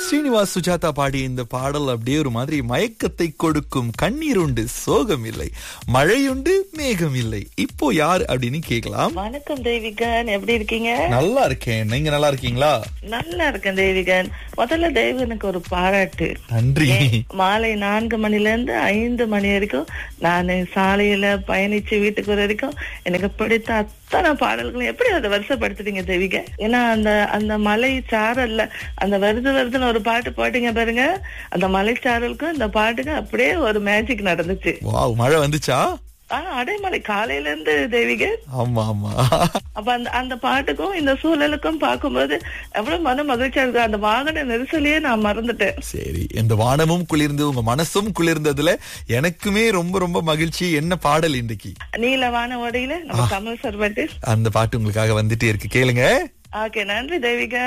ஸ்ரீனிவாஸ் சுஜாதா பாடிய இந்த பாடல் அப்படியே ஒரு மாதிரி மயக்கத்தை கொடுக்கும் கண்ணீர் உண்டு சோகம் இல்லை மழையுண்டு மேகம் இல்லை இப்போ யார் அப்படின்னு கேட்கலாம் வணக்கம் தேவிகன் எப்படி இருக்கீங்க நல்லா இருக்கேன் நீங்க நல்லா இருக்கீங்களா நல்லா இருக்கேன் தேவிகன் முதல்ல தேவனுக்கு ஒரு பாராட்டு நன்றி மாலை நான்கு மணில இருந்து ஐந்து மணி வரைக்கும் நான் சாலையில பயணிச்சு வீட்டுக்கு வர வரைக்கும் எனக்கு பிடித்த அத்தனை பாடல்களும் எப்படி அதை வருஷப்படுத்துறீங்க தேவிக ஏன்னா அந்த அந்த மலை சாரல்ல அந்த வருது வருதுன்னு ஒரு பாட்டு பாட்டீங்க பாருங்க அந்த மலை சாரலுக்கும் இந்த பாட்டுக்கும் அப்படியே ஒரு மேஜிக் நடந்துச்சு வாவ் மழை வந்துச்சா ஆஹ் அடைமலை காலையில இருந்து தேவிக ஆமா ஆமா அப்ப அந்த அந்த பாட்டுக்கும் இந்த சூழலுக்கும் பார்க்கும்போது எவ்வளவு மன மகிழ்ச்சியா இருக்கு அந்த வாகன நெரிசலையே நான் மறந்துட்டேன் சரி இந்த வானமும் குளிர்ந்து உங்க மனசும் குளிர்ந்ததுல எனக்குமே ரொம்ப ரொம்ப மகிழ்ச்சி என்ன பாடல் இன்றைக்கு நீலவான ஓடையில நம்ம தமிழ் சர்வட்டு அந்த பாட்டு உங்களுக்காக வந்துட்டே இருக்கு கேளுங்க ஓகே நன்றி தேவிகா